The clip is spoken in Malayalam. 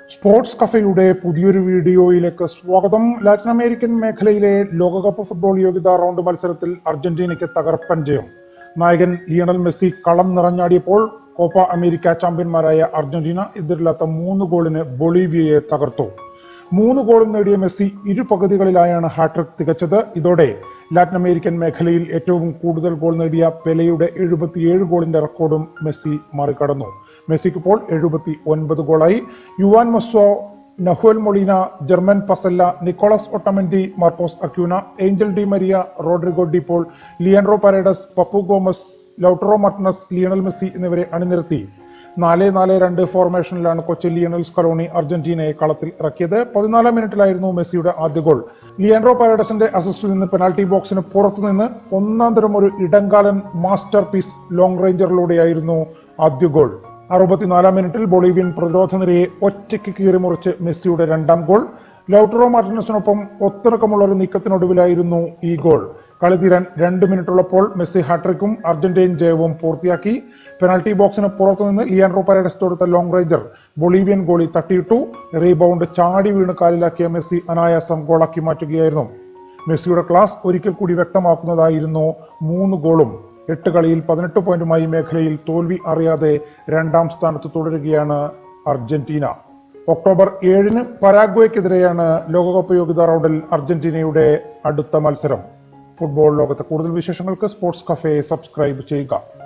സ്പോർട്സ് കഫയുടെ പുതിയൊരു വീഡിയോയിലേക്ക് സ്വാഗതം ലാറ്റിൻ അമേരിക്കൻ മേഖലയിലെ ലോകകപ്പ് ഫുട്ബോൾ യോഗ്യതാ റൗണ്ട് മത്സരത്തിൽ അർജന്റീനയ്ക്ക് തകർപ്പൻ ജയം നായകൻ ലിയണൽ മെസ്സി കളം നിറഞ്ഞാടിയപ്പോൾ കോപ്പ അമേരിക്ക ചാമ്പ്യന്മാരായ അർജന്റീന എതിരില്ലാത്ത മൂന്ന് ഗോളിന് ബൊളീവിയയെ തകർത്തു മൂന്ന് ഗോളും നേടിയ മെസ്സി ഇരു പകുതികളിലായാണ് ഹാട്രിക് തികച്ചത് ഇതോടെ ലാറ്റിൻ അമേരിക്കൻ മേഖലയിൽ ഏറ്റവും കൂടുതൽ ഗോൾ നേടിയ പെലെയുടെ എഴുപത്തിയേഴ് ഗോളിന്റെ റെക്കോർഡും മെസ്സി മറികടന്നു മെസ്സിക്ക് ഇപ്പോൾ എഴുപത്തി ഒൻപത് ഗോളായി Juan Musso Nahuel Molina German Pezzella Nicolas Otamendi Marcos Acuna Angel Di Maria Rodrigo De Paul Leandro Paredes Papu Gomez Lautaro Martinez Lionel Messi എന്നിവരെ അണിനിരത്തി നാല് നാല് രണ്ട് ഫോർമേഷനിലാണ് കൊച്ചി ലിയണൽ സ്കലോണി അർജന്റീനയെ കളത്തിൽ ഇറക്കിയത് പതിനാലാം മിനിറ്റിലായിരുന്നു മെസ്സിയുടെ ആദ്യ ഗോൾ ലിയൻഡ്രോ പാരഡസിന്റെ അസിസ്റ്റിൽ നിന്ന് പെനാൽറ്റി ബോക്സിന് പുറത്തുനിന്ന് ഒന്നാം തരം ഒരു ഇടങ്കാലൻ മാസ്റ്റർ പീസ് ലോങ് റേഞ്ചറിലൂടെയായിരുന്നു ആദ്യ ഗോൾ അറുപത്തിനാലാം മിനിറ്റിൽ ബൊളീവിയൻ പ്രതിരോധ നിരയെ ഒറ്റയ്ക്ക് കീറിമുറിച്ച് മെസ്സിയുടെ രണ്ടാം ഗോൾ ലൗട്ടറോ മാർട്ടിനസിനൊപ്പം ഒത്തിണക്കമുള്ള ഒരു നീക്കത്തിനൊടുവിലായിരുന്നു ഈ ഗോൾ കളി തീരാൻ രണ്ട് മിനിറ്റുള്ളപ്പോൾ മെസ്സി ഹാട്രിക്കും അർജന്റീൻ ജയവും പൂർത്തിയാക്കി പെനാൽറ്റി ബോക്സിന് പുറത്തുനിന്ന് ലിയാൻഡ്രോ പരേഡസ് തൊടുത്ത ലോങ് റേഞ്ചർ ബൊളീവിയൻ ഗോളി തട്ടിയിട്ടു റീബൗണ്ട് ചാടി വീണ് കാലിലാക്കിയ മെസ്സി അനായാസം ഗോളാക്കി മാറ്റുകയായിരുന്നു മെസ്സിയുടെ ക്ലാസ് ഒരിക്കൽ കൂടി വ്യക്തമാക്കുന്നതായിരുന്നു മൂന്ന് ഗോളും എട്ട് കളിയിൽ പതിനെട്ട് പോയിന്റുമായി മേഖലയിൽ തോൽവി അറിയാതെ രണ്ടാം സ്ഥാനത്ത് തുടരുകയാണ് അർജന്റീന ഒക്ടോബർ ഏഴിന് പരാഗ്വേക്കെതിരെയാണ് ലോകകപ്പ് യോഗ്യതാ റൗണ്ടിൽ അർജന്റീനയുടെ അടുത്ത മത്സരം ഫുട്ബോൾ ലോകത്തെ കൂടുതൽ വിശേഷങ്ങൾക്ക് സ്പോർട്സ് കഫേ സബ്സ്ക്രൈബ് ചെയ്യുക